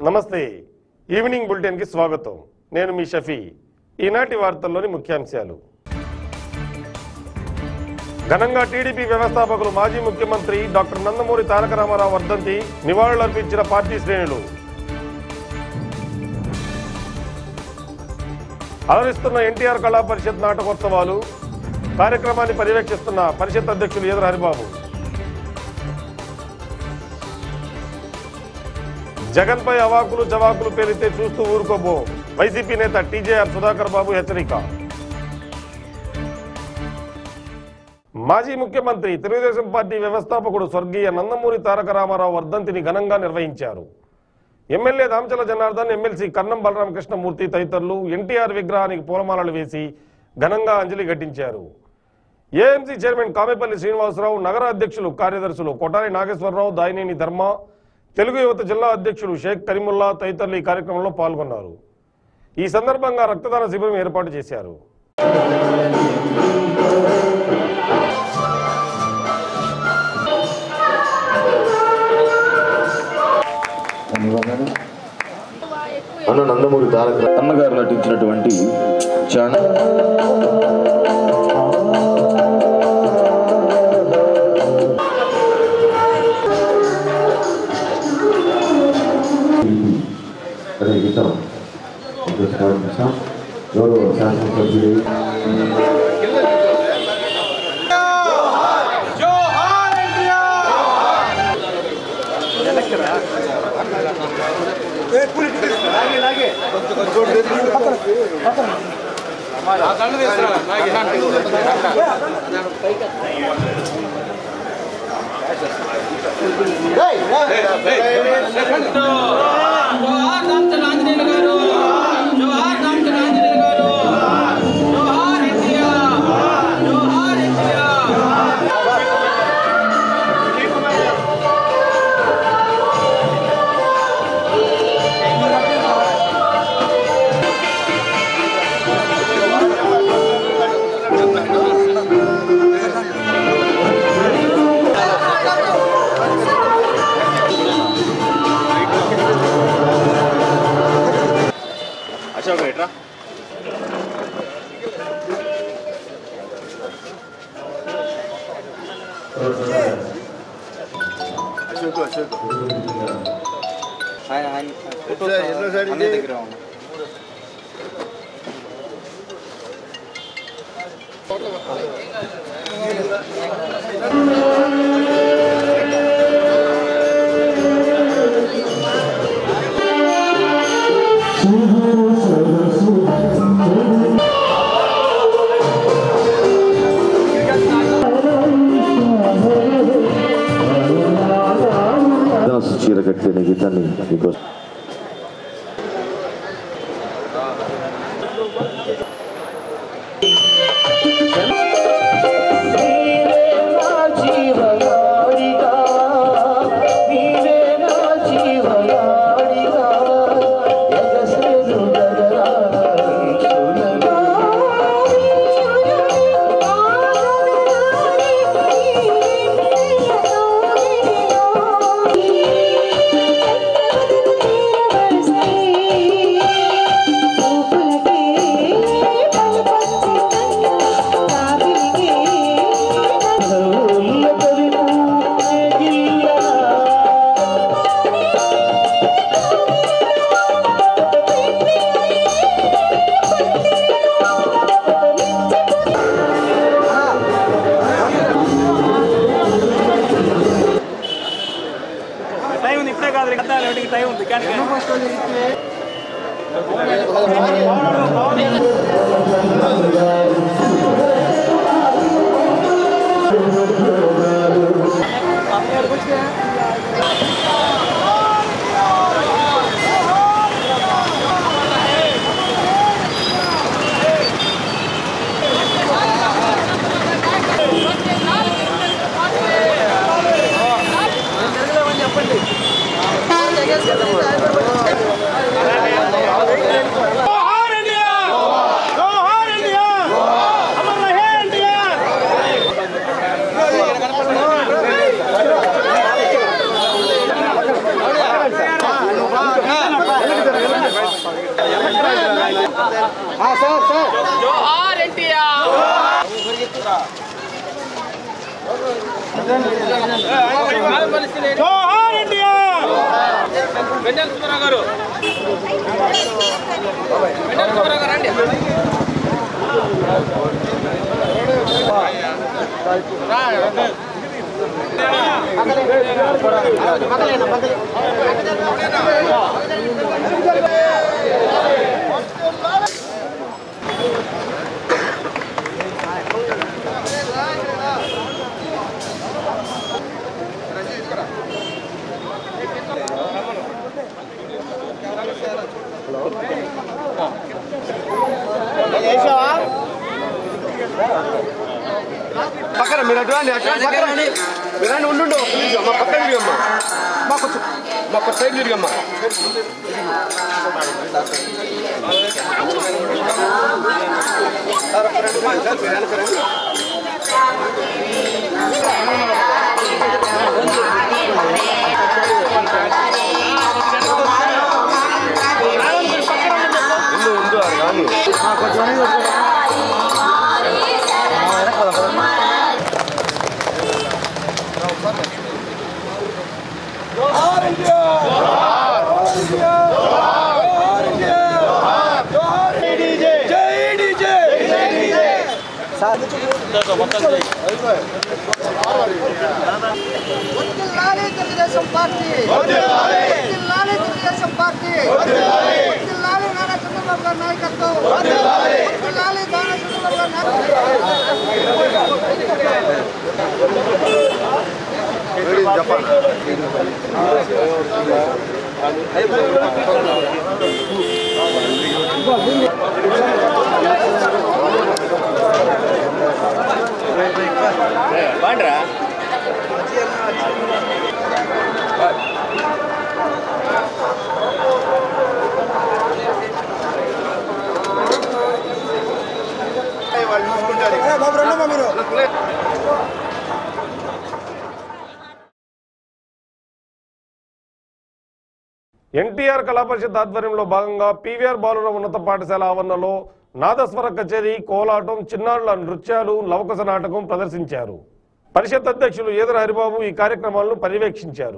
నమస్తే ఈవినింగ్ బులెటిన్కి స్వాగతం నేను మీ షఫీ ఈనాటి వార్తల్లోని ముఖ్యాంశాలు ఘనంగా టీడీపీ వ్యవస్థాపకులు మాజీ ముఖ్యమంత్రి డాక్టర్ నందమూరి తారక రామారావు వర్ధంతి నివాళులర్పించిన పార్టీ శ్రేణులు అలరిస్తున్న ఎన్టీఆర్ కళా పరిషత్ నాటకోత్సవాలు కార్యక్రమాన్ని పర్యవేక్షిస్తున్న పరిషత్ అధ్యక్షులు ఈదర హరిబాబు జగన్పై అవాకులు జవాకులు పేలితే చూస్తూ ఊరుకోబో వైసీపీ నేత టీజేఆర్ సుధాకర్ బాబు హెచ్చరిక మాజీ ముఖ్యమంత్రి తెలుగుదేశం పార్టీ వ్యవస్థాపకుడు స్వర్గీయ నందమూరి తారక రామారావు వర్ధంతిని ఘనంగా నిర్వహించారు ఎమ్మెల్యే దామచల జనార్దన్ ఎమ్మెల్సీ కన్నం బలరామకృష్ణమూర్తి తదితరులు ఎన్టీఆర్ విగ్రహానికి పూలమాలలు వేసి ఘనంగా అంజలి ఘటించారు ఏఎంసీ చైర్మన్ కామెపల్లి శ్రీనివాసరావు నగర అధ్యక్షులు కార్యదర్శులు కొటారి నాగేశ్వరరావు దాయినేని ధర్మ తెలుగు యువత జిల్లా అధ్యక్షులు షేక్ కరీముల్లా తదితరులు ఈ కార్యక్రమంలో పాల్గొన్నారు ఈ సందర్భంగా రక్తదాన శిబిరం ఏర్పాటు చేశారు అన్న నందమూరి తారక అన్నగారు నటించినటువంటి చాలా అనే గీతం ప్రస్తావించాం గౌరవ శాసనసభ్యులు జోహార్ రామచంద్ర ఆంజనేయులు గారు జోహార్ రామచంద్ర ఆంజనేయులు గారు జోహార్ ఎన్టీఆర్ జోహార్ ఎన్టీఆర్ ఆయన ఆయన ఫోటో అన్నయ్య దగ్గర ఉంది దాసు చీర కట్టిన గీతాన్ని మీకోసం టైం ఉంది ఇప్పుడే కాదు ఇంకా టైం ఉంది కానీ జోహార్ జోహార్ ఎన్టీఆర్ జోహార్ ఇండియా వెన్నెల సుబ్బారావు గారు వెన్నెల సుబ్బారావు గారు రండి పక్కన మీరు అటు రండి అటు రండి, పక్కన రండి మీరు రండి ఉండు ఒక నిమిషం అమ్మ పక్కన తిరిగమ్మా మా కొంచెం మా ఒక సైడ్ తిరిగమ్మా సార్ ఒక్క రెండు నిమిషాలు సార్, మీరు వెనక రండి. ఉండు ఉండు అది కానీ వర్ధిల్లాలి తెలుగుదేశం పార్టీ వర్ధిల్లాలి తెలుగుదేశం పార్టీ వర్ధిల్లాలి నారా చంద్రబాబు గారి నాయకత్వం వర్ధిల్లాలి నారా చంద్రబాబు గారి నాయకత్వం వాళ్ళు చూసుకుంటారు బాబు రండమ్మా మీరు ఎన్టీఆర్ కళా పరిషత్ ఆధ్వర్యంలో భాగంగా పీవీఆర్ బాలుర ఉన్నత పాఠశాల ఆవరణలో నాదస్వర కచేరీ కోలాటం చిన్నారుల నృత్యాలు లవకస నాటకం ప్రదర్శించారు పరిషత్ అధ్యక్షులు ఈదర హరిబాబు ఈ కార్యక్రమాలను పర్యవేక్షించారు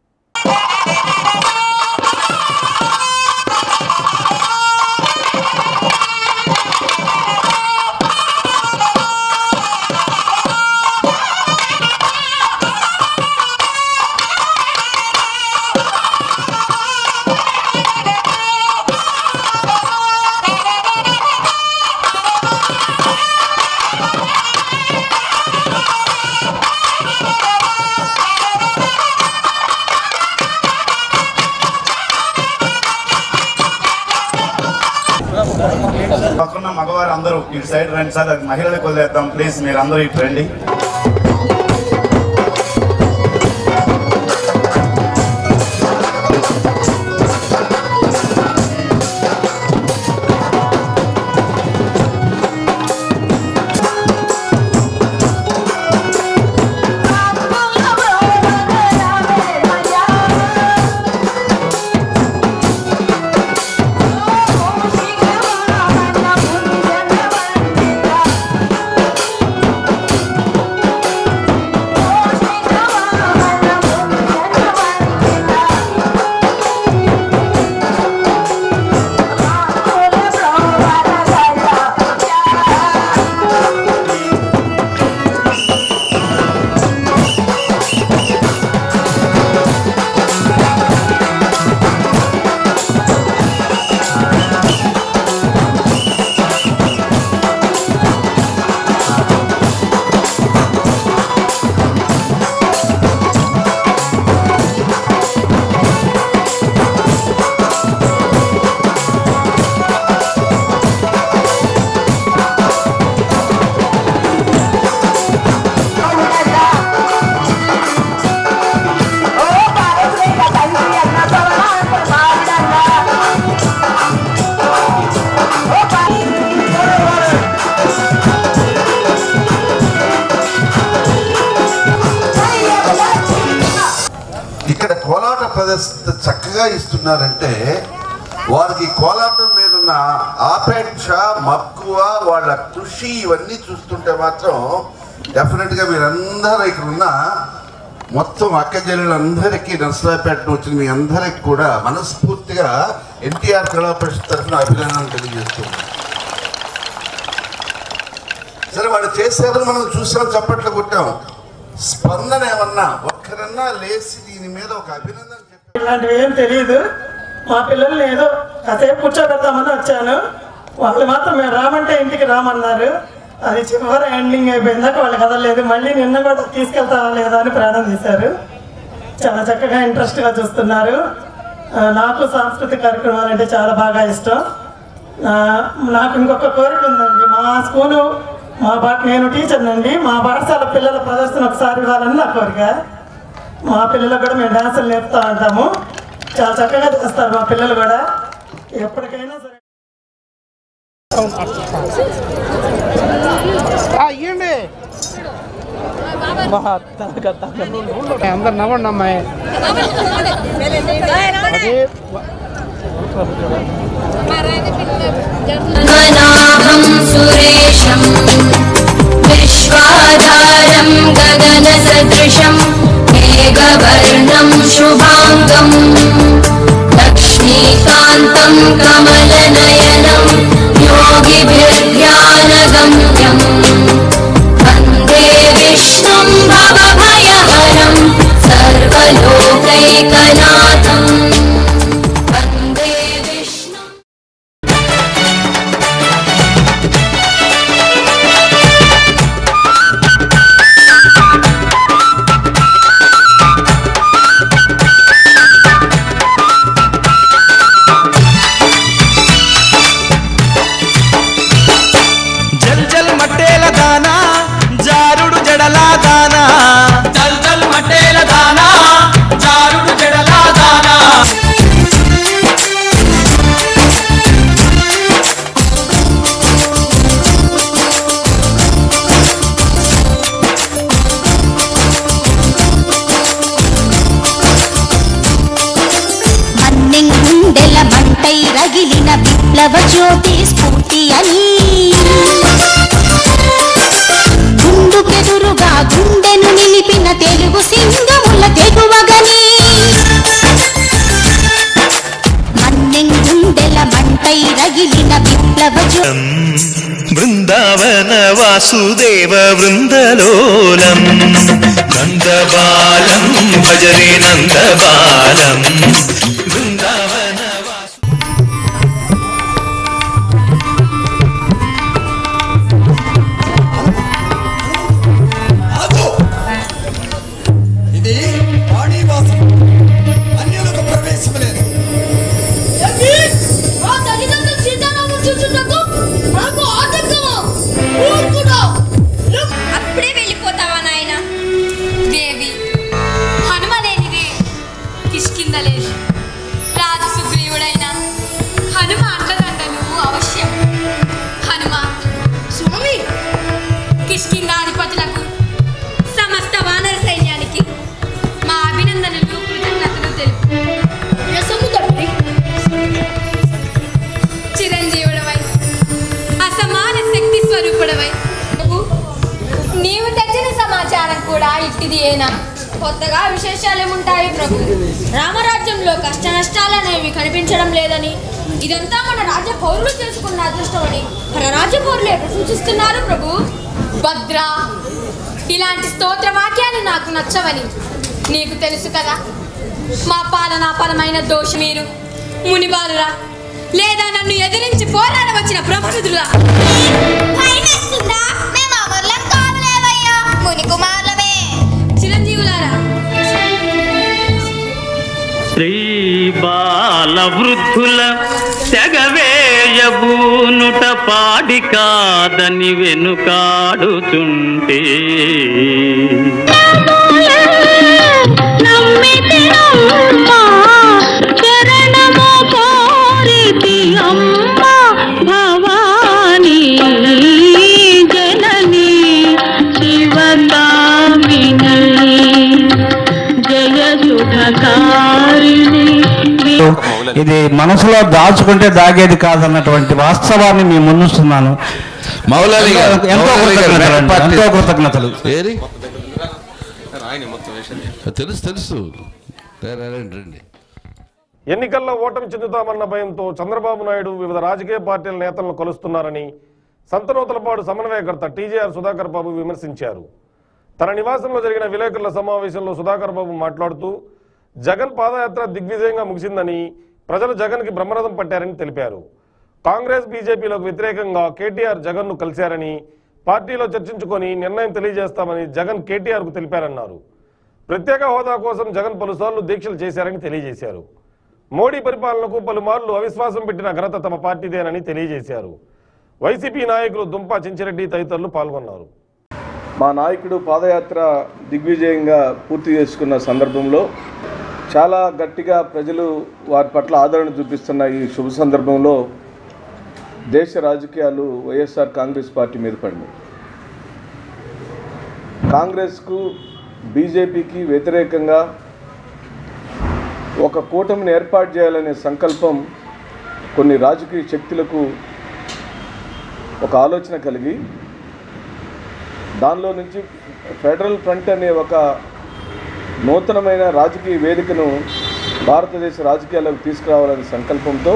పక్కన మగవారు అందరూ ఇటు సైడ్ రండి సార్ అది మహిళలకు వదిలేద్దాం ప్లీజ్ మీరు అందరూ ఇటు రండి ఇక్కడ కోలాట ప్రదర్శన చక్కగా ఇస్తున్నారంటే వారికి కోలాటం మీద ఉన్న ఆపేక్ష మక్కువ వాళ్ళ కృషి ఇవన్నీ చూస్తుంటే మాత్రం డెఫినెట్గా మీరందరూ ఇక్కడ ఉన్న మొత్తం అక్క చెల్లెలందరికీ నర్సరాపేట వచ్చిన మీ అందరికి కూడా మనస్ఫూర్తిగా ఎన్టీఆర్ కళా పరిషత్ తరఫున అభినందనలు తెలియజేస్తున్నాను సరే వాళ్ళు చేశారని మనం చూసాం చప్పట్లు కొట్టాం స్పందన ఏమన్నా ఒక్కరన్నా లేచి దీని మీద ఒక అభినందన చెప్పారు ఇలాంటివి ఏం తెలియదు మా పిల్లల్ని ఏదో కాసేపు కూర్చోబెడతామని వచ్చాను వాళ్ళు మాత్రం మేము రామంటే ఇంటికి రామన్నారు అది చివరి ఎండింగ్ అయిపోయిందాక వాళ్ళు కదలేదు మళ్ళీ నిన్న కూడా తీసుకెళ్తావా లేదా అని ప్రాణం తీశారు చాలా చక్కగా ఇంట్రెస్ట్గా చూస్తున్నారు ఆ, నాకు సాంస్కృతిక కార్యక్రమాలు అంటే చాలా బాగా ఇష్టం ఆ, నాకు ఇంకొక కోరిక ఉందండి మా స్కూలు మా పాఠ నేను టీచర్ అండి మా పాఠశాల పిల్లల ప్రదర్శన ఒకసారి ఇవ్వాలని నా కోరిక మా పిల్లలకు కూడా మేము డాన్సులు నేర్పుతా ఉంటాము చాలా చక్కగా చేస్తారు మా పిల్లలు కూడా ఎప్పటికైనా సరే ఇవ్వండి అందరు నవ్వండి అమ్మాయి मनाभं सुरेशम् विश्वाधारं गगनसदृशं मेघवर्णं शुभाङ्गम् लक्ष्मीकान्तं कमलनयनं योगिभिर्ध्यानगम्यम् वन्दे विष्णुं भवभयहरं सर्वलोकैकनाथम् वन्दे विष्णुम् జల్ జల్ మట్టేల దానా జారుడు జడలా దానా జల్ జల్ మట్టేల దానా జారుడు జడలా దానా మన్నెంగుండెల మంటై రగిలిన విప్లవ జ్యోతి స్ఫూర్తి అని గుండుకెదురుగా గుండెను నిలిపిన తెలుగు సింగముల తెగువగని మన్నెంగుండెల మంటై రగిలిన విప్లవ జ్యోతి బృందావన వాసుదేవ వృందలోలం నందబాలం భజరే నందబాలం బృందావన వాసు ఇది వాణివాసం అన్యులకు ప్రవేశం లేదు మా తల్లిదండ్రులు సీతారాములు చూస్తున్నకు నాకు ఆటంకమా ఊరుకున్నా అప్పుడే వెళ్ళిపోతావా నాయన దేవి హనుమనేనిది కిష్కిందలేదు రాజు సుగ్రీవుడైన హనుమ అండదండలు అవశ్యం హనుమ స్వామి కిష్కిందాధిపతులకు సమస్త వానర సైన్యానికి మా అభినందనలు కృతజ్ఞతలు తెలుపు రసము తండ్రి చిరంజీవుడవై అసమాన శక్తి స్వరూపుడవై నువ్వు నీవు తెచ్చిన సమాచారం కూడా ఇట్టిది ఏనా కొత్తగా విశేషాలేముంటాయి ప్రభు రామరాజ్యంలో కష్ట నష్టాలనేవి కనిపించడం లేదని ఇదంతా మన రాజ్య పౌరులు చేసుకున్న అదృష్టమని మన రాజ్య పౌరులే ప్రశంసిస్తున్నారు ప్రభు భద్ర ఇలాంటి స్తోత్ర వాక్యాలు నాకు నచ్చవని నీకు తెలుసు కదా మా పాలనాపరమైన దోష మీరు మునిబాలురా లేదా నన్ను ఎదిరించి పోరాడవచ్చిన ప్రబుద్ధులా చిరంజీవులారా శ్రీ బాల వృద్ధుల తెగవేయబూనుట పాడి కాదని వెనుకాడుచుంటే భవానీ జననీ శివకామిని జయ సుఖకారిణి ఇది మనసులో దాచుకుంటే దాగేది కాదన్నటువంటి వాస్తవాన్ని మీ ముందుస్తున్నాను మౌలాలి గారు, ఎంతో- ఎంతో మౌలాలి గారు, కృతజ్ఞతలు అండి, పార్టీ. ఎంతో కృతజ్ఞతలు ఏరి తెలుసు తెలుసు రే, రే, రండి రండి ఎన్నికల్లో ఓటమి చెందుతామన్న భయంతో చంద్రబాబు నాయుడు వివిధ రాజకీయ పార్టీల నేతలను కలుస్తున్నారని సంతనూతలపాడు సమన్వయకర్త టీజేఆర్ సుధాకర్ బాబు విమర్శించారు తన నివాసంలో జరిగిన విలేకరుల సమావేశంలో సుధాకర్ బాబు మాట్లాడుతూ జగన్ పాదయాత్ర దిగ్విజయంగా ముగిసిందని ప్రజలు జగన్కి బ్రహ్మరథం పట్టారని తెలిపారు కాంగ్రెస్ బీజేపీలకు వ్యతిరేకంగా కేటీఆర్ జగన్ను కలిశారని పార్టీలో చర్చించుకొని నిర్ణయం తెలియజేస్తామని జగన్ కేటీఆర్కు తెలిపారన్నారు ప్రత్యేక హోదా కోసం జగన్ పలుసార్లు దీక్షలు చేశారని తెలియజేశారు మోడీ పరిపాలనకు పలుమార్లు అవిశ్వాసం పెట్టిన ఘనత తమ పార్టీదేనని తెలియజేశారు వైసీపీ నాయకులు దుంప చించిరెడ్డి తదితరులు పాల్గొన్నారు మా నాయకుడు పాదయాత్ర దిగ్విజయంగా పూర్తి చేసుకున్న సందర్భంలో చాలా గట్టిగా ప్రజలు వారి పట్ల ఆదరణ చూపిస్తున్న ఈ శుభ సందర్భంలో దేశ రాజకీయాలు వైఎస్ఆర్ కాంగ్రెస్ పార్టీ మీద పడినాయి కాంగ్రెస్కు బీజేపీకి వ్యతిరేకంగా ఒక కూటమిని ఏర్పాటు చేయాలనే సంకల్పం కొన్ని రాజకీయ శక్తులకు ఒక ఆలోచన కలిగి దానిలో నుంచి ఫెడరల్ ఫ్రంట్ అనే ఒక నూతనమైన రాజకీయ వేదికను భారతదేశ రాజకీయాలకు తీసుకురావాలనే సంకల్పంతో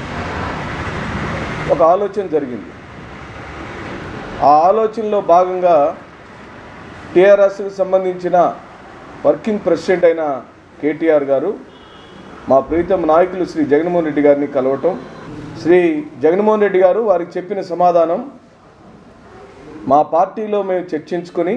ఒక ఆలోచన జరిగింది ఆ ఆలోచనలో భాగంగా టీఆర్ఎస్కి సంబంధించిన వర్కింగ్ ప్రెసిడెంట్ అయిన కేటీఆర్ గారు మా ప్రీతం నాయకులు శ్రీ జగన్మోహన్ రెడ్డి గారిని కలవటం శ్రీ జగన్మోహన్ రెడ్డి గారు వారికి చెప్పిన సమాధానం మా పార్టీలో మేము చర్చించుకొని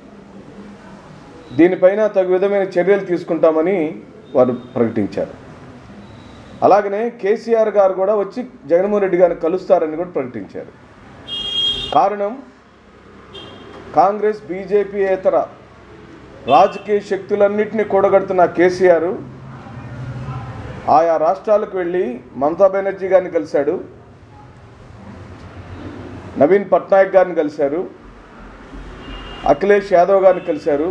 దీనిపైన తగు విధమైన చర్యలు తీసుకుంటామని వారు ప్రకటించారు అలాగనే కేసీఆర్ గారు కూడా వచ్చి జగన్మోహన్ రెడ్డి గారిని కలుస్తారని కూడా ప్రకటించారు కారణం కాంగ్రెస్ బీజేపీ ఏతర రాజకీయ శక్తులన్నింటినీ కూడగడుతున్న కేసీఆర్ ఆయా రాష్ట్రాలకు వెళ్ళి మమతా బెనర్జీ గారిని కలిశాడు నవీన్ పట్నాయక్ గారిని కలిశారు అఖిలేష్ యాదవ్ గారిని కలిశారు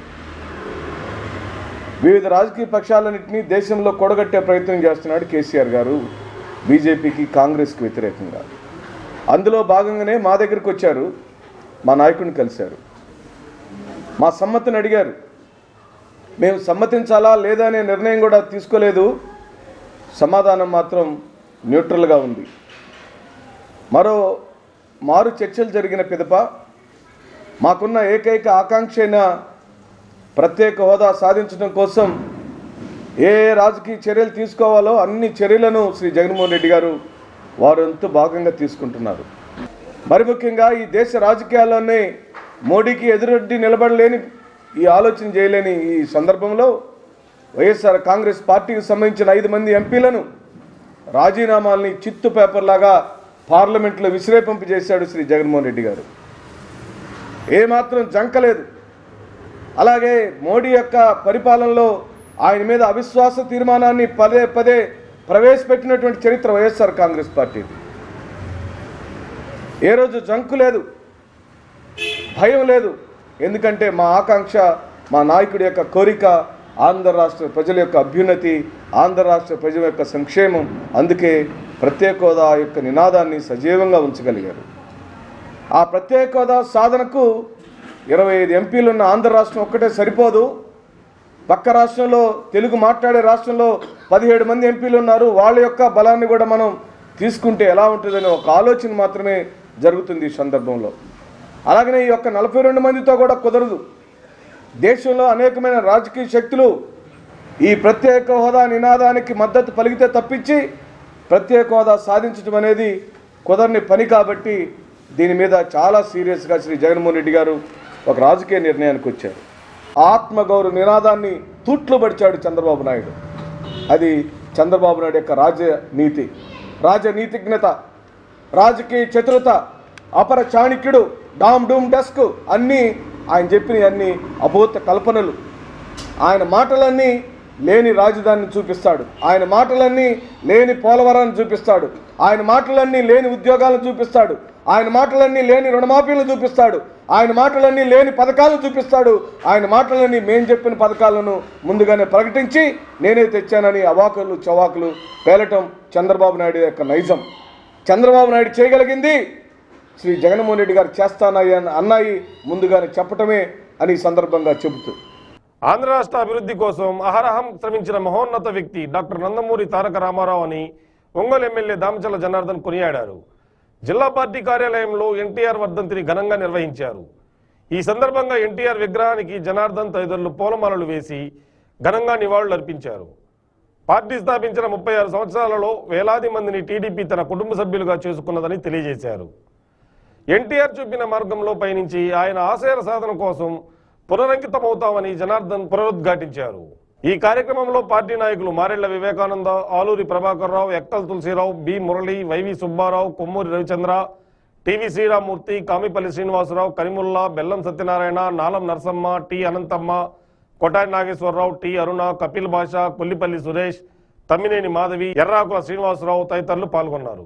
వివిధ రాజకీయ పక్షాలన్నింటినీ దేశంలో కూడగట్టే ప్రయత్నం చేస్తున్నాడు కేసీఆర్ గారు బీజేపీకి కాంగ్రెస్కి వ్యతిరేకంగా అందులో భాగంగానే మా దగ్గరికి వచ్చారు మా నాయకుడిని కలిశారు మా సమ్మతిని అడిగారు మేము సమ్మతించాలా లేదా అనే నిర్ణయం కూడా తీసుకోలేదు సమాధానం మాత్రం న్యూట్రల్గా ఉంది మరో మారు చర్చలు జరిగిన పిదప మాకున్న ఏకైక ఆకాంక్ష అయిన ప్రత్యేక హోదా సాధించడం కోసం ఏ ఏ రాజకీయ చర్యలు తీసుకోవాలో అన్ని చర్యలను శ్రీ జగన్మోహన్ రెడ్డి గారు వారు ఎంతో భాగంగా తీసుకుంటున్నారు మరి ముఖ్యంగా ఈ దేశ రాజకీయాల్లోనే మోడీకి ఎదురొడ్డి నిలబడలేని ఈ ఆలోచన చేయలేని ఈ సందర్భంలో వైఎస్ఆర్ కాంగ్రెస్ పార్టీకి సంబంధించిన ఐదు మంది ఎంపీలను రాజీనామాల్ని చిత్తు పేపర్లాగా పార్లమెంట్లో విసిరేపంపు చేశాడు శ్రీ జగన్మోహన్ రెడ్డి గారు ఏమాత్రం జంకలేదు అలాగే మోడీ యొక్క పరిపాలనలో ఆయన మీద అవిశ్వాస తీర్మానాన్ని పదే పదే ప్రవేశపెట్టినటువంటి చరిత్ర వైఎస్ఆర్ కాంగ్రెస్ పార్టీది ఏ రోజు జంకు లేదు భయం లేదు ఎందుకంటే మా ఆకాంక్ష మా నాయకుడి యొక్క కోరిక ఆంధ్ర రాష్ట్ర ప్రజల యొక్క అభ్యున్నతి ఆంధ్ర రాష్ట్ర ప్రజల యొక్క సంక్షేమం అందుకే ప్రత్యేక హోదా యొక్క నినాదాన్ని సజీవంగా ఉంచగలిగారు ఆ ప్రత్యేక హోదా సాధనకు ఇరవై ఐదు ఎంపీలు ఉన్న ఆంధ్ర రాష్ట్రం ఒక్కటే సరిపోదు పక్క రాష్ట్రంలో తెలుగు మాట్లాడే రాష్ట్రంలో పదిహేడు మంది ఎంపీలు ఉన్నారు వాళ్ళ యొక్క బలాన్ని కూడా మనం తీసుకుంటే ఎలా ఉంటుందని ఒక ఆలోచన మాత్రమే జరుగుతుంది ఈ సందర్భంలో అలాగనే ఈ యొక్క నలభై రెండు మందితో కూడా కుదరదు దేశంలో అనేకమైన రాజకీయ శక్తులు ఈ ప్రత్యేక హోదా నినాదానికి మద్దతు పలికితే తప్పించి ప్రత్యేక హోదా సాధించడం అనేది కుదరని పని కాబట్టి దీని మీద చాలా సీరియస్గా శ్రీ జగన్మోహన్ రెడ్డి గారు ఒక రాజకీయ నిర్ణయానికి వచ్చారు ఆత్మగౌరవ నినాదాన్ని తూట్లు పడిచాడు చంద్రబాబు నాయుడు అది చంద్రబాబు నాయుడు యొక్క రాజనీతి రాజనీతిజ్ఞత రాజకీయ చతురత అపర చాణక్యుడు డామ్ డూమ్ డెస్క్ అన్నీ ఆయన చెప్పిన అన్ని అభూత కల్పనలు ఆయన మాటలన్నీ లేని రాజధానిని చూపిస్తాడు ఆయన మాటలన్నీ లేని పోలవరాన్ని చూపిస్తాడు ఆయన మాటలన్నీ లేని ఉద్యోగాలను చూపిస్తాడు ఆయన మాటలన్నీ లేని రుణమాఫీలను చూపిస్తాడు ఆయన మాటలన్నీ లేని పథకాలను చూపిస్తాడు ఆయన మాటలన్నీ మేము చెప్పిన పథకాలను ముందుగానే ప్రకటించి నేనే తెచ్చానని అవాకులు చవాకులు పేలటం చంద్రబాబు నాయుడు యొక్క నైజం చంద్రబాబు నాయుడు చేయగలిగింది శ్రీ జగన్మోహన్ రెడ్డి గారు చేస్తానయ్య అన్నాయి ముందుగానే చెప్పటమే అని ఈ సందర్భంగా చెబుతూ ఆంధ్ర రాష్ట్ర అభివృద్ధి కోసం అహరహం శ్రమించిన మహోన్నత వ్యక్తి డాక్టర్ నందమూరి తారక రామారావు అని ఒంగోలు ఎమ్మెల్యే దామచల జనార్దన్ కొనియాడారు జిల్లా పార్టీ కార్యాలయంలో ఎన్టీఆర్ వర్ధంతిని ఘనంగా నిర్వహించారు ఈ సందర్భంగా ఎన్టీఆర్ విగ్రహానికి జనార్దన్ తదితరులు పూలమాలలు వేసి ఘనంగా నివాళులు అర్పించారు పార్టీ స్థాపించిన ముప్పై ఆరు సంవత్సరాలలో వేలాది మందిని టీడీపీ తన కుటుంబ సభ్యులుగా చేసుకున్నదని తెలియజేశారు ఎన్టీఆర్ చూపిన మార్గంలో పయనించి ఆయన ఆశయాల సాధన కోసం పునరంకితమవుతామని జనార్దన్ పునరుద్ఘాటించారు ఈ కార్యక్రమంలో పార్టీ నాయకులు Marella Vivekananda Aluri Prabhakar Rao Ekkal Tulasirao B Murali YV Subbarao Kommuri Ravichandra TV Sriramamurthy Kamipalli Srinivasarao Karimulla Bellam Satyanarayana Nalam Narasamma T Anantamma Kotari Nageswararao T Aruna Kapil Bhasha Kollipalli Suresh Tammineni Madhavi ఎర్రాకుల Srinivasarao తదితరులు పాల్గొన్నారు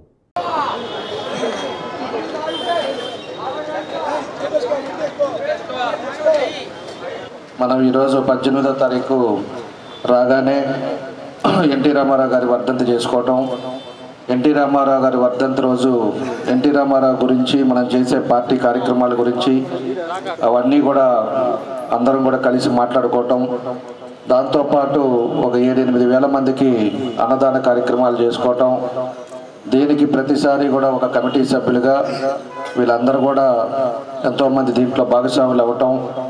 మనం ఈరోజు పద్దెనిమిదో తారీఖు రాగానే ఎన్టీ రామారావు గారి వర్ధంతి చేసుకోవటం ఎన్టీ రామారావు గారి వర్ధంతి రోజు ఎన్టీ రామారావు గురించి మనం చేసే పార్టీ కార్యక్రమాల గురించి అవన్నీ కూడా అందరం కూడా కలిసి మాట్లాడుకోవటం దాంతోపాటు ఒక ఏడెనిమిది వేల మందికి అన్నదాన కార్యక్రమాలు చేసుకోవటం దీనికి ప్రతిసారి కూడా ఒక కమిటీ సభ్యులుగా వీళ్ళందరూ కూడా ఎంతోమంది దీంట్లో భాగస్వాములు అవ్వటం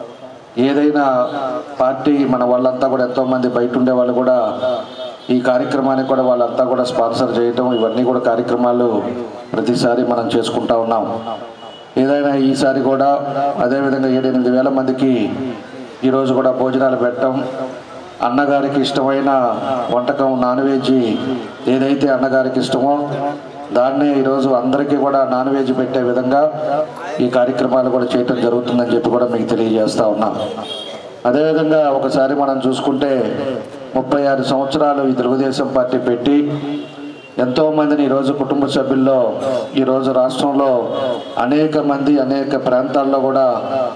ఏదైనా పార్టీ మన వాళ్ళంతా కూడా ఎంతోమంది బయట ఉండే వాళ్ళు కూడా ఈ కార్యక్రమానికి కూడా వాళ్ళంతా కూడా స్పాన్సర్ చేయటం ఇవన్నీ కూడా కార్యక్రమాలు ప్రతిసారి మనం చేసుకుంటా ఉన్నాం ఏదైనా ఈసారి కూడా అదేవిధంగా ఏడెనిమిది వేల మందికి ఈరోజు కూడా భోజనాలు పెట్టడం అన్నగారికి ఇష్టమైన వంటకం నాన్ వెజ్ ఏదైతే అన్నగారికి ఇష్టమో దాన్నే ఈరోజు అందరికీ కూడా నాన్ వెజ్ పెట్టే విధంగా ఈ కార్యక్రమాలు కూడా చేయటం జరుగుతుందని చెప్పి కూడా మీకు తెలియజేస్తా ఉన్నాం అదేవిధంగా ఒకసారి మనం చూసుకుంటే ముప్పై ఆరు సంవత్సరాలు ఈ తెలుగుదేశం పార్టీ పెట్టి ఎంతో మందిని ఈరోజు కుటుంబ సభ్యుల్లో ఈరోజు రాష్ట్రంలో అనేక మంది అనేక ప్రాంతాల్లో కూడా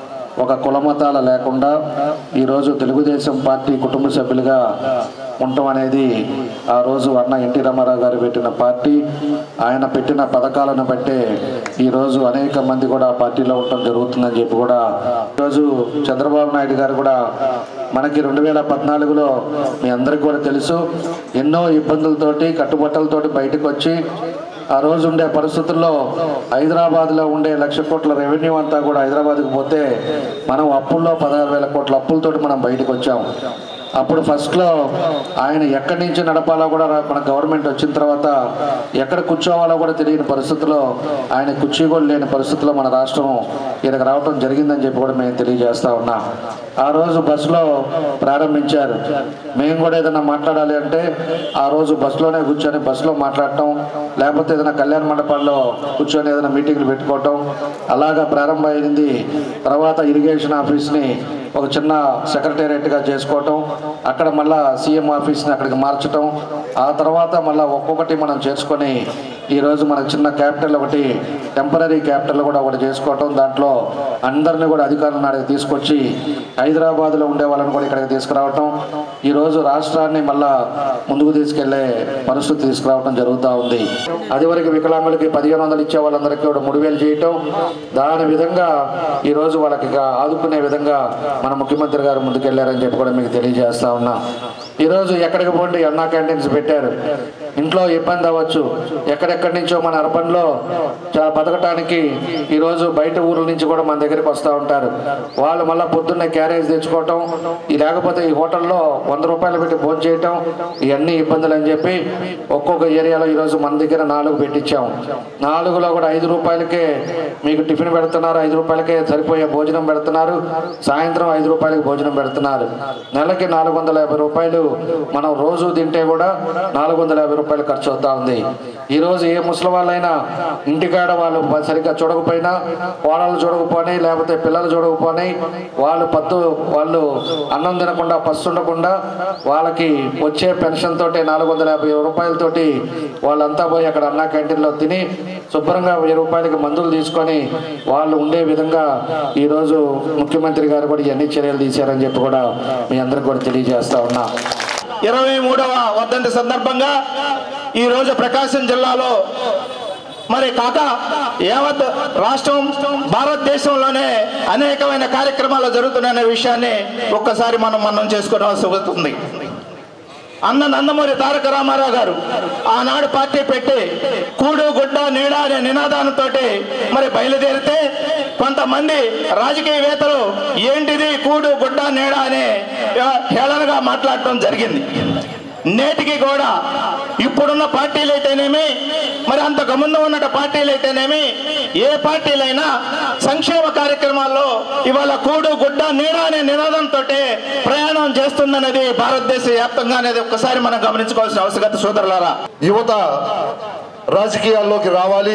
ఒక కులమతాల లేకుండా ఈరోజు తెలుగుదేశం పార్టీ కుటుంబ సభ్యులుగా ఉండటం అనేది ఆ రోజు అన్న ఎన్టీ రామారావు గారు పెట్టిన పార్టీ ఆయన పెట్టిన పథకాలను బట్టే ఈరోజు అనేక మంది కూడా ఆ పార్టీలో ఉండటం జరుగుతుందని చెప్పి కూడా ఈరోజు చంద్రబాబు నాయుడు గారు కూడా మనకి రెండు వేల పద్నాలుగులో మీ అందరికీ కూడా తెలుసు ఎన్నో ఇబ్బందులతోటి కట్టుబట్టలతోటి బయటకు వచ్చి ఆ రోజు ఉండే పరిస్థితుల్లో హైదరాబాద్లో ఉండే లక్ష కోట్ల రెవెన్యూ అంతా కూడా హైదరాబాద్కి పోతే మనం అప్పుల్లో పదహారు వేల కోట్ల అప్పులతోటి మనం బయటకు వచ్చాం అప్పుడు ఫస్ట్లో ఆయన ఎక్కడి నుంచి నడపాలో కూడా రా- మన గవర్నమెంట్ వచ్చిన తర్వాత ఎక్కడ కూర్చోవాలో కూడా తెలియని పరిస్థితుల్లో ఆయన కుర్చీ కూడా లేని పరిస్థితుల్లో మన రాష్ట్రం ఈయనకు రావడం జరిగిందని చెప్పి కూడా మేము తెలియజేస్తా ఉన్నాం ఆ రోజు బస్సులో ప్రారంభించారు మేము కూడా ఏదైనా మాట్లాడాలి అంటే ఆ రోజు బస్సులోనే కూర్చొని బస్సులో మాట్లాడటం లేకపోతే ఏదైనా కళ్యాణ మండపాల్లో కూర్చొని ఏదైనా మీటింగ్లు పెట్టుకోవటం అలాగా ప్రారంభమైంది తర్వాత ఇరిగేషన్ ఆఫీస్ని ఒక చిన్న సెక్రటేరియట్గా చేసుకోవటం అక్కడ మళ్ళా సీఎం ఆఫీస్ని అక్కడికి మార్చటం ఆ తర్వాత మళ్ళా ఒక్కొక్కటి మనం చేసుకొని ఈరోజు మనకు చిన్న క్యాపిటల్ ఒకటి టెంపరీ క్యాపిటల్ కూడా ఒకటి చేసుకోవటం దాంట్లో అందరినీ కూడా అధికారులను అడిగి తీసుకొచ్చి హైదరాబాద్లో ఉండే వాళ్ళని కూడా ఇక్కడికి తీసుకురావటం ఈరోజు రాష్ట్రాన్ని మళ్ళా ముందుకు తీసుకెళ్లే పరిస్థితి తీసుకురావడం జరుగుతూ ఉంది అది వరకు వికలాంగులకి పదిహేను వందలు ఇచ్చే వాళ్ళందరికీ కూడా మూడు వేలు చేయటం దాని విధంగా ఈరోజు వాళ్ళకి ఇక ఆదుకునే విధంగా మన ముఖ్యమంత్రి గారు ముందుకెళ్లారని చెప్పి కూడా మీకు తెలియజేస్తా ఉన్నా ఈరోజు ఎక్కడికి పోండి అన్నా క్యాంటీన్స్ పెట్టారు ఇంట్లో ఇబ్బంది అవ్వచ్చు ఎక్కడెక్కడి నుంచో మన అర్బన్లో చాలా బతకటానికి ఈరోజు బయట ఊర్ల నుంచి కూడా మన దగ్గరికి వస్తూ ఉంటారు వాళ్ళు మళ్ళీ పొద్దున్నే క్యారేజ్ తెచ్చుకోవటం ఈ లేకపోతే ఈ హోటల్లో వంద రూపాయలు పెట్టి భోజనం చేయటం ఇవన్నీ ఇబ్బందులు అని చెప్పి ఒక్కొక్క ఏరియాలో ఈరోజు మన దగ్గర నాలుగు పెట్టించాం నాలుగులో కూడా ఐదు రూపాయలకే మీకు టిఫిన్ పెడుతున్నారు ఐదు రూపాయలకే సరిపోయే భోజనం పెడుతున్నారు సాయంత్రం ఐదు రూపాయలకి భోజనం పెడుతున్నారు నెలకి నాలుగు వందల యాభై రూపాయలు మనం రోజు తింటే కూడా నాలుగు వందల యాభై రూపాయలు ఖర్చు అవుతా ఉంది ఈరోజు ఏ ముసలి వాళ్ళైనా ఇంటికాడ వాళ్ళు సరిగ్గా చూడకపోయినా కోడలు చూడకపోని లేకపోతే పిల్లలు చూడకపోని వాళ్ళు పద్దు వాళ్ళు అన్నం తినకుండా పస్తు ఉండకుండా వాళ్ళకి వచ్చే పెన్షన్ తోటి నాలుగు వందల యాభై రూపాయలతోటి వాళ్ళంతా పోయి అక్కడ అన్నా క్యాంటీన్లో తిని శుభ్రంగా వెయ్యి రూపాయలకి మందులు తీసుకొని వాళ్ళు ఉండే విధంగా ఈరోజు ముఖ్యమంత్రి గారు కూడా ఇవన్నీ చర్యలు తీశారని చెప్పి కూడా మీ అందరికి కూడా తెలియజేస్తా ఉన్నా ఇరవై మూడవ వర్ధంతి సందర్భంగా ఈ రోజు ప్రకాశం జిల్లాలో మరి కాక యావత్ రాష్ట్రం భారతదేశంలోనే అనేకమైన కార్యక్రమాలు జరుగుతున్నాయనే విషయాన్ని ఒక్కసారి మనం మనం చేసుకోవాల్సి వస్తుంది అన్న నందమూరి తారక రామారావు గారు ఆనాడు పార్టీ పెట్టి కూడు గుడ్డ నీడ అనే నినాదంతో మరి బయలుదేరితే కొంతమంది రాజకీయవేత్తలు ఏంటిది కూడు గుడ్డ నీడ అనే హేళనగా మాట్లాడటం జరిగింది నేటికి కూడా ఇప్పుడున్న పార్టీలు అయితేనేమి మరి అంతకు ముందు ఉన్న పార్టీలు అయితేనేమి ఏ పార్టీలైనా సంక్షేమ కార్యక్రమాల్లో ఇవాళ కూడు గుడ్డ నీడ అనే నినాదంతో ప్రయాణం చేస్తుందనేది భారతదేశ వ్యాప్తంగా అనేది ఒక్కసారి మనం గమనించుకోవాల్సిన అవసరత సోదరులారా యువత రాజకీయాల్లోకి రావాలి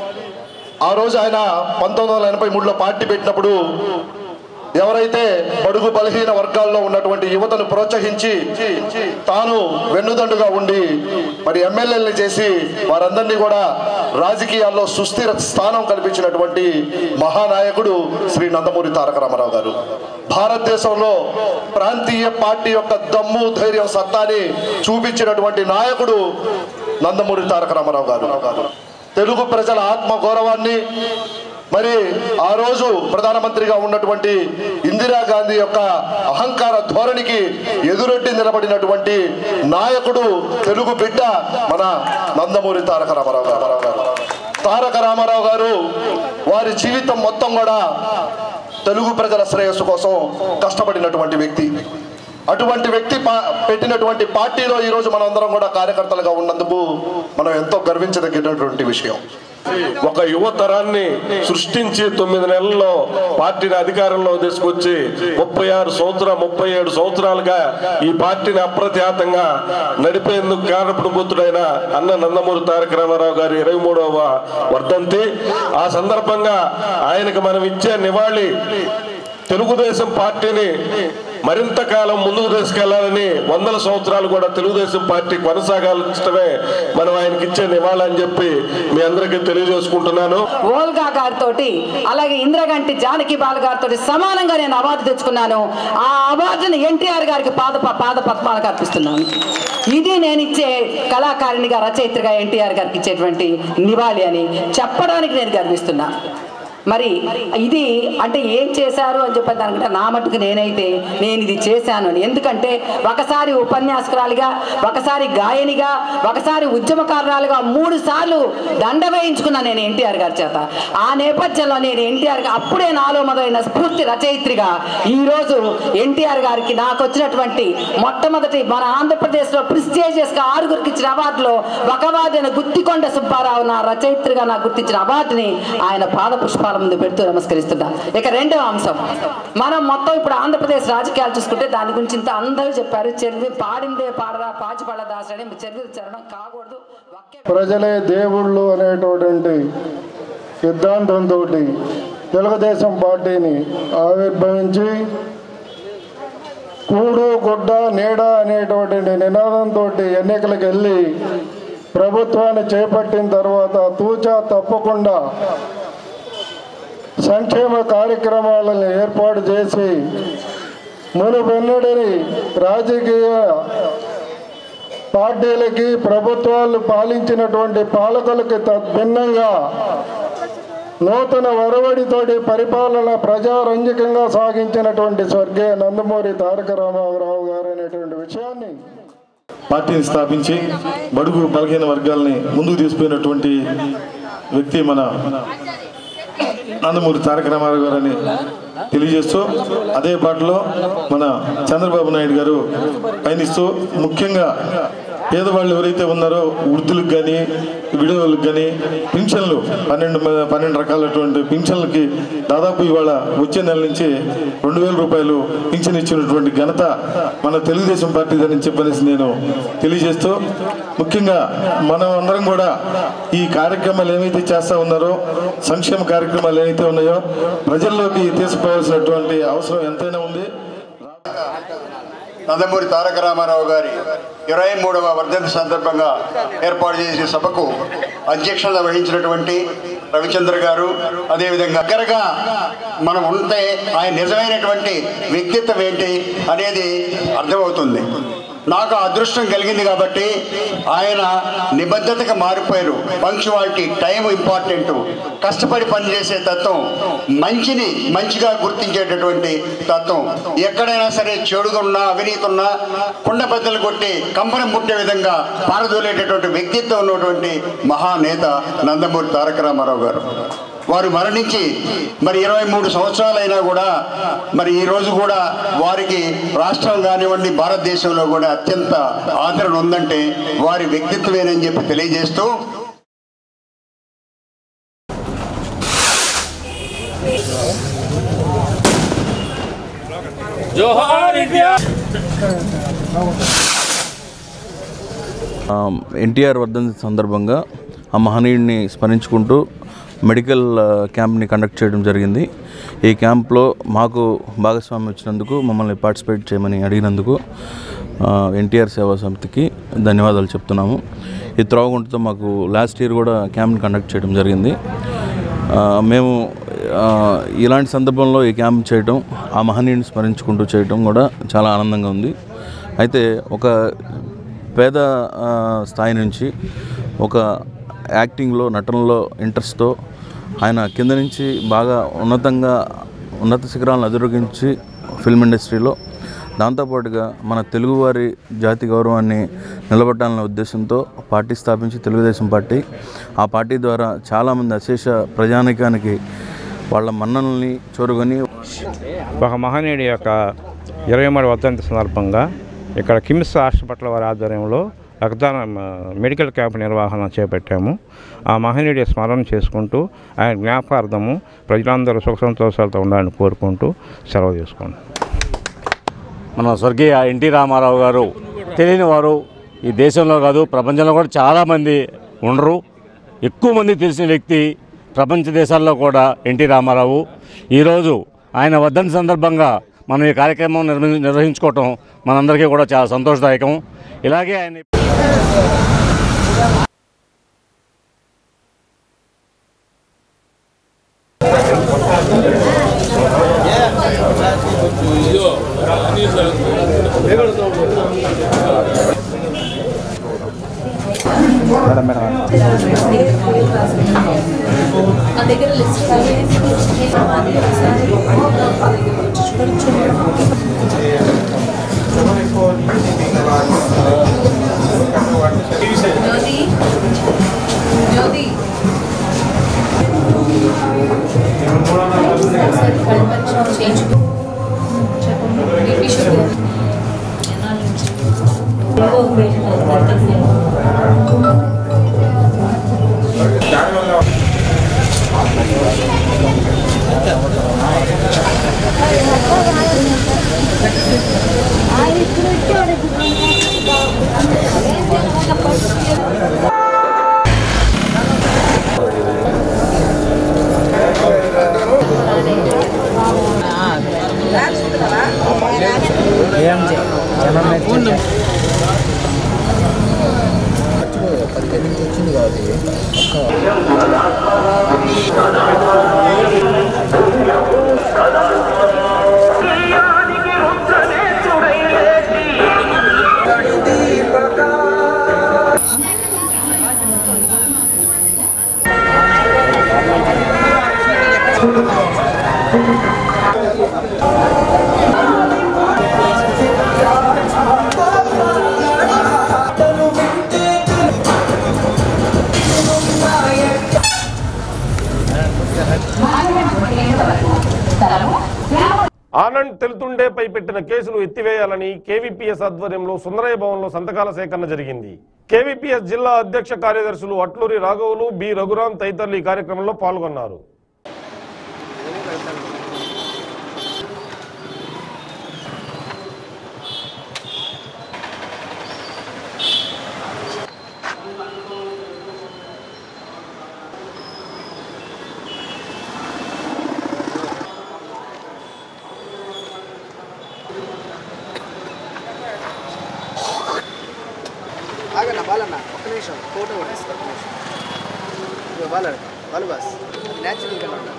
ఆ రోజు ఆయన పంతొమ్మిది వందల ఎనభై మూడులో పార్టీ పెట్టినప్పుడు ఎవరైతే బడుగు బలహీన వర్గాల్లో ఉన్నటువంటి యువతను ప్రోత్సహించి తాను వెన్నుదండుగా ఉండి మరి ఎమ్మెల్యేలు చేసి వారందరినీ కూడా రాజకీయాల్లో సుస్థిర స్థానం కల్పించినటువంటి మహానాయకుడు శ్రీ నందమూరి తారక రామారావు గారు భారతదేశంలో ప్రాంతీయ పార్టీ యొక్క దమ్ము ధైర్యం సత్తాని చూపించినటువంటి నాయకుడు నందమూరి తారక రామారావు గారు తెలుగు ప్రజల ఆత్మ గౌరవాన్ని మరి ఆ రోజు ప్రధానమంత్రిగా ఉన్నటువంటి ఇందిరాగాంధీ యొక్క అహంకార ధోరణికి ఎదురొడ్డి నిలబడినటువంటి నాయకుడు తెలుగు బిడ్డ మన నందమూరి తారక రామారావు గారు తారక రామారావు గారు వారి జీవితం మొత్తం కూడా తెలుగు ప్రజల శ్రేయస్సు కోసం కష్టపడినటువంటి వ్యక్తి అటువంటి వ్యక్తి పా- పెట్టినటువంటి పార్టీలో ఈరోజు మనం అందరం కూడా కార్యకర్తలుగా ఉన్నందుకు మనం ఎంతో గర్వించదగినటువంటి విషయం ఒక యువతరాన్ని సృష్టించి తొమ్మిది నెలల్లో పార్టీని అధికారంలో తీసుకొచ్చి ముప్పై ఆరు సంవత్సరాలు ముప్పై ఏడు సంవత్సరాలుగా ఈ పార్టీని అప్రత్యాతంగా నడిపేందుకు కారణపుడుపుతుడైన అన్న నందమూరి తారక రామారావు గారి ఇరవై మూడవ వర్ధంతి ఆ సందర్భంగా ఆయనకు మనం ఇచ్చే నివాళి తెలుగుదేశం పార్టీని మరింత కాలం ముందుకు తీసుకెళ్లాలని వందల సంవత్సరాలు కూడా తెలుగుదేశం పార్టీ కొనసాగాల్సినమే మనం ఆయనకి ఇచ్చే నివాళి అని చెప్పి మీ అందరికీ తెలియజేసుకుంటున్నాను ఓల్గా గారితో అలాగే ఇంద్రగంటి జానకి బాల గారితో సమానంగా నేను అవార్డు తెచ్చుకున్నాను ఆ అవార్డుని ఎన్టీఆర్ గారికి పాద పాద పద్మాలకు అర్పిస్తున్నాను ఇది నేను ఇచ్చే కళాకారిణిగా రచయిత్రిగా ఎన్టీఆర్ గారికి ఇచ్చేటువంటి నివాళి అని చెప్పడానికి నేను గర్విస్తున్నా మరి ఇది అంటే ఏం చేశారు అని చెప్పి దానికంటే నా మట్టుకు నేనైతే నేను ఇది చేశాను అని ఎందుకంటే ఒకసారి ఉపన్యాసకురాలిగా ఒకసారి గాయనిగా ఒకసారి ఉద్యమకారురాలుగా మూడు సార్లు దండ వేయించుకున్నా నేను ఎన్టీఆర్ గారి చేత ఆ నేపథ్యంలో నేను ఎన్టీఆర్ అప్పుడే నాలో మొదలైన స్ఫూర్తి రచయిత్రిగా ఈరోజు ఎన్టీఆర్ గారికి నాకు వచ్చినటువంటి మొట్టమొదటి మన ఆంధ్రప్రదేశ్లో ప్రిస్టేజియస్గా ఆరుగురికి ఇచ్చిన అవార్డులో ఒక అవార్డుని గుత్తికొండ సుబ్బారావు నా రచయిత్రిగా నాకు గుర్తించిన అవార్డుని ఆయన పాద పుష్పాల ముందు పెడుతూ నమస్కరిస్తున్నా ఇక రెండవ అంశం మనం మొత్తం ఇప్పుడు ఆంధ్రప్రదేశ్ రాజకీయాలు చూసుకుంటే దాని గురించి ఇంత అందరూ చెప్పారు చెరువు పాడిందే పాడరా పాచిపళ్ళ దాసరని చెరువు చరణం కాకూడదు ప్రజలే దేవుళ్ళు అనేటటువంటి సిద్ధాంతంతో తెలుగుదేశం పార్టీని ఆవిర్భవించి కూడు గుడ్డ నీడ అనేటువంటి నినాదంతో ఎన్నికలకు వెళ్ళి ప్రభుత్వాన్ని చేపట్టిన తర్వాత తూచా తప్పకుండా సంక్షేమ కార్యక్రమాలను ఏర్పాటు చేసి మునుపెన్నడని రాజకీయ పార్టీలకి ప్రభుత్వాలు పాలించినటువంటి పాలకులకి తద్భిన్నంగా నూతన వరవడితోటి పరిపాలన ప్రజారంజకంగా సాగించినటువంటి స్వర్గీయ నందమూరి తారక రామారావు గారు అనేటువంటి విషయాన్ని పార్టీని స్థాపించి బడుగు బలహీన వర్గాల్ని ముందుకు తీసుకుపోయినటువంటి వ్యక్తి మన నందమూరి తారక రామారావు గారని తెలియజేస్తూ అదే పాటలో మన చంద్రబాబు నాయుడు గారు పయనిస్తూ ముఖ్యంగా పేదవాళ్ళు ఎవరైతే ఉన్నారో వృద్ధులకు కానీ విడవలకు కానీ పింఛన్లు పన్నెండు మ- పన్నెండు రకాలటువంటి పింఛన్లకి దాదాపు ఇవాళ వచ్చే నెల నుంచి రెండు వేల రూపాయలు పింఛన్ ఇచ్చినటువంటి ఘనత మన తెలుగుదేశం పార్టీదని చెప్పనేసి నేను తెలియజేస్తూ ముఖ్యంగా మనం అందరం కూడా ఈ కార్యక్రమాలు ఏమైతే చేస్తా ఉన్నారో సంక్షేమ కార్యక్రమాలు ఏవైతే ఉన్నాయో ప్రజల్లోకి తీసుకుపోవాల్సినటువంటి అవసరం ఎంతైనా ఉంది నందమూరి తారక రామారావు గారి ఇరవై మూడవ వర్ధంతి సందర్భంగా ఏర్పాటు చేసిన సభకు అధ్యక్షత వహించినటువంటి రవిచంద్ర గారు అదేవిధంగా దగ్గరగా మనం ఉంటే ఆయన నిజమైనటువంటి వ్యక్తిత్వం ఏంటి అనేది అర్థమవుతుంది నాకు ఆ అదృష్టం కలిగింది కాబట్టి ఆయన నిబద్ధతగా మారిపోయారు పంక్చువాలిటీ టైం ఇంపార్టెంట్ కష్టపడి పనిచేసే తత్వం మంచిని మంచిగా గుర్తించేటటువంటి తత్వం ఎక్కడైనా సరే చెడుగా ఉన్నా అవినీతి ఉన్నా కుండ బద్దలు కొట్టి కంపనం పుట్టే విధంగా పారదోలేటటువంటి వ్యక్తిత్వం ఉన్నటువంటి మహానేత నందమూరి తారక రామారావు గారు వారు మరణించి మరి ఇరవై మూడు సంవత్సరాలైనా కూడా మరి ఈ రోజు కూడా వారికి రాష్ట్రం కానివ్వండి భారతదేశంలో కూడా అత్యంత ఆదరణ ఉందంటే వారి వ్యక్తిత్వమేనని చెప్పి తెలియజేస్తూ జోహార్ ఇండియా ఎన్టీఆర్ వర్ధంతి సందర్భంగా ఆ మహనీయుడిని స్మరించుకుంటూ మెడికల్ ఆ, క్యాంప్ని కండక్ట్ చేయడం జరిగింది ఈ క్యాంప్లో మాకు భాగస్వామ్యం ఇచ్చినందుకు మమ్మల్ని పార్టిసిపేట్ చేయమని అడిగినందుకు ఆ, ఎన్టీఆర్ సేవా సమితికి ధన్యవాదాలు చెప్తున్నాము ఈ త్రోవగుంటతో మాకు లాస్ట్ ఇయర్ కూడా క్యాంప్ని కండక్ట్ చేయడం జరిగింది ఆ, మేము ఆ, ఇలాంటి సందర్భంలో ఈ క్యాంప్ చేయడం ఆ మహనీయుని స్మరించుకుంటూ చేయడం కూడా చాలా ఆనందంగా ఉంది అయితే ఒక పేద ఆ, స్థాయి నుంచి ఒక యాక్టింగ్లో నటనలో ఇంట్రెస్ట్తో ఆయన కింద నుంచి బాగా ఉన్నతంగా ఉన్నత శిఖరాలను అధిరోగించి ఫిల్మ్ ఇండస్ట్రీలో దాంతోపాటుగా మన తెలుగువారి జాతి గౌరవాన్ని నిలబెట్టాలనే ఉద్దేశంతో పార్టీ స్థాపించి తెలుగుదేశం పార్టీ ఆ పార్టీ ద్వారా చాలామంది అశేష ప్రజానికానికి వాళ్ళ మన్ననల్ని చూరుకొని ఒక మహనీయుడి యొక్క ఇరవై మూడు వర్ధంతి సందర్భంగా ఇక్కడ కిమ్స్ హాస్పిటల్ వారి ఆధ్వర్యంలో రక్తదాన మ, మెడికల్ క్యాంప్ నిర్వహణ చేపట్టాము ఆ మహనీయుడి స్మరణ చేసుకుంటూ ఆయన జ్ఞాపకార్థము ప్రజలందరూ సుఖ సంతోషాలతో ఉండాలని కోరుకుంటూ సెలవు చేసుకోండి మన స్వర్గీయ ఎన్టీ రామారావు గారు తెలియని వారు ఈ దేశంలో కాదు ప్రపంచంలో కూడా చాలామంది ఉండరు ఎక్కువ మంది తెలిసిన వ్యక్తి ప్రపంచ దేశాల్లో కూడా ఎన్టీ రామారావు ఈరోజు ఆయన వర్ధంతి సందర్భంగా మనం ఈ కార్యక్రమం నిర్వహి నిర్వహించుకోవటం మనందరికీ కూడా చాలా సంతోషదాయకం ఇలాగే ఆయన మా దగ్గర లిస్ట్ జ్యోతి జ్యోతి ఒకసారి కళ్ళు పరీక్ష చేయించుకో చెప్పండి బీపీ షుగర్ ఆనంద్ తెలుతుండేపై పెట్టిన కేసులు ఎత్తివేయాలని కేవీపీఎస్ ఆధ్వర్యంలో సుందరయ్య భవన్లో సంతకాల సేకరణ జరిగింది కేవీపీఎస్ జిల్లా అధ్యక్ష కార్యదర్శులు అట్లూరి రాఘవులు బి రఘురాం తదితరులు ఈ కార్యక్రమంలో పాల్గొన్నారు ఆగన్న బాలన్న ఒక్క నిమిషం ఫోటో కూడా ఇస్తా ఒక్క నిమిషం ఇదిగో బాలు బాలు బాస్ అది న్యాచురల్గా ఉండాలి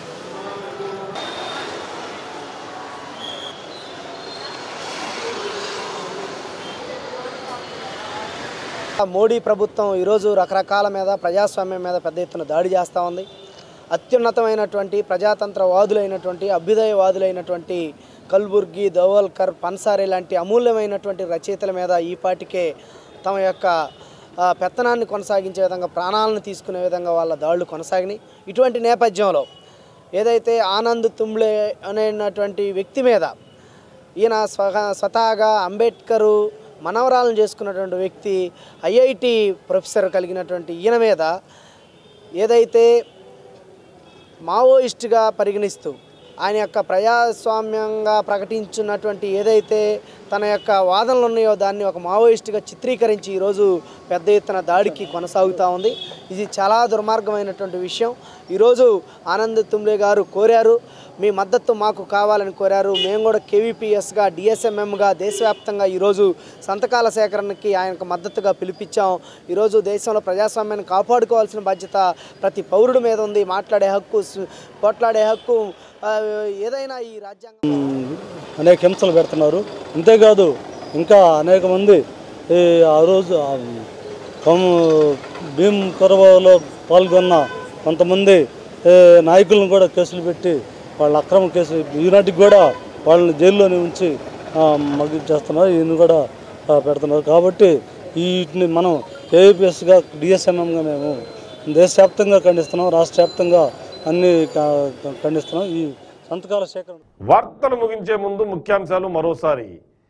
మోడీ ప్రభుత్వం ఈరోజు రకరకాల మీద ప్రజాస్వామ్యం మీద పెద్ద ఎత్తున దాడి చేస్తూ ఉంది అత్యున్నతమైనటువంటి ప్రజాతంత్రవాదులైనటువంటి అభ్యుదయవాదులైనటువంటి కల్బుర్గి దోవల్కర్ పన్సారీ లాంటి అమూల్యమైనటువంటి రచయితల మీద ఈ పాటికే తమ యొక్క ఆ, పెత్తనాన్ని కొనసాగించే విధంగా ప్రాణాలను తీసుకునే విధంగా వాళ్ళ దాడులు కొనసాగినాయి ఇటువంటి నేపథ్యంలో ఏదైతే ఆనంద్ తుంబ్లే అనేటువంటి వ్యక్తి మీద ఈయన స్వ స్వతహాగా అంబేద్కరు మనవరాలను చేసుకున్నటువంటి వ్యక్తి ఐఐటి ప్రొఫెసర్ కలిగినటువంటి ఈయన మీద ఏదైతే మావోయిస్ట్గా పరిగణిస్తూ ఆయన యొక్క ప్రజాస్వామ్యంగా ప్రకటించున్నటువంటి ఏదైతే తన యొక్క వాదనలు ఉన్నాయో దాన్ని ఒక మావోయిస్ట్గా చిత్రీకరించి ఈరోజు పెద్ద ఎత్తున దాడికి కొనసాగుతూ ఉంది ఇది చాలా దుర్మార్గమైనటువంటి విషయం ఈరోజు ఆనంద్ తుంబ్లే గారు కోరారు మీ మద్దతు మాకు కావాలని కోరారు మేము కూడా కేవీపీఎస్గా డిఎస్ఎంఎంగా దేశవ్యాప్తంగా ఈరోజు సంతకాల సేకరణకి ఆయనకు మద్దతుగా పిలిపించాం ఈరోజు దేశంలో ప్రజాస్వామ్యాన్ని కాపాడుకోవాల్సిన బాధ్యత ప్రతి పౌరుడి మీద ఉంది మాట్లాడే హక్కు స్- పోట్లాడే హక్కు ఆ, ఏదైనా ఈ రాజ్యాంగం అనేక హింసలు పెడుతున్నారు అంతేకాదు ఇంకా అనేక మంది ఈ ఆ రోజు ఆ కమ్ భీమ్ కొరవలో పాల్గొన్న కొంతమంది ఏ, నాయకులను కూడా కేసులు పెట్టి వాళ్ళ అక్రమ కేసు ఈనాటికి కూడా వాళ్ళని జైల్లోనే ఉంచి మగ్గి చేస్తున్నారు ఈయన కూడా ఆ, పెడుతున్నారు కాబట్టి వీటిని మనం కేవీపీఎస్గా డిఎస్ఎంఎంగా మేము దేశవ్యాప్తంగా ఖండిస్తున్నాం రాష్ట్ర వ్యాప్తంగా అన్ని క- ఖండిస్తున్నాం ఈ సంతకాల సేకరణ వార్తలు ముగించే ముందు ముఖ్యాంశాలు మరోసారి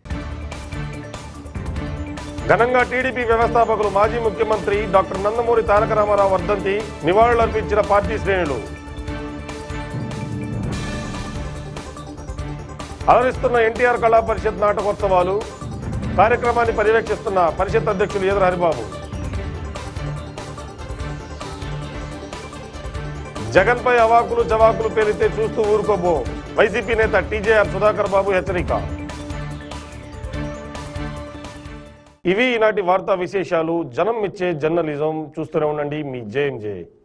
ఘనంగా టీడీపీ వ్యవస్థాపకులు మాజీ ముఖ్యమంత్రి డాక్టర్ నందమూరి తారక రామారావు వర్ధంతి నివాళులర్పించిన పార్టీ శ్రేణులు అలరిస్తున్న ఎన్టీఆర్ కళా పరిషత్ నాటకోత్సవాలు కార్యక్రమాన్ని పర్యవేక్షిస్తున్న పరిషత్ అధ్యక్షులు ఈదర హరిబాబు జగన్పై అవాకులు జవాకులు పేలితే చూస్తూ ఊరుకోబో వైసీపీ నేత టీజేఆర్ సుధాకర్ బాబు హెచ్చరిక ఇవి ఈనాటి వార్తా విశేషాలు జనం ఇచ్చే జర్నలిజం చూస్తూనే ఉండండి మీ జేఎంజే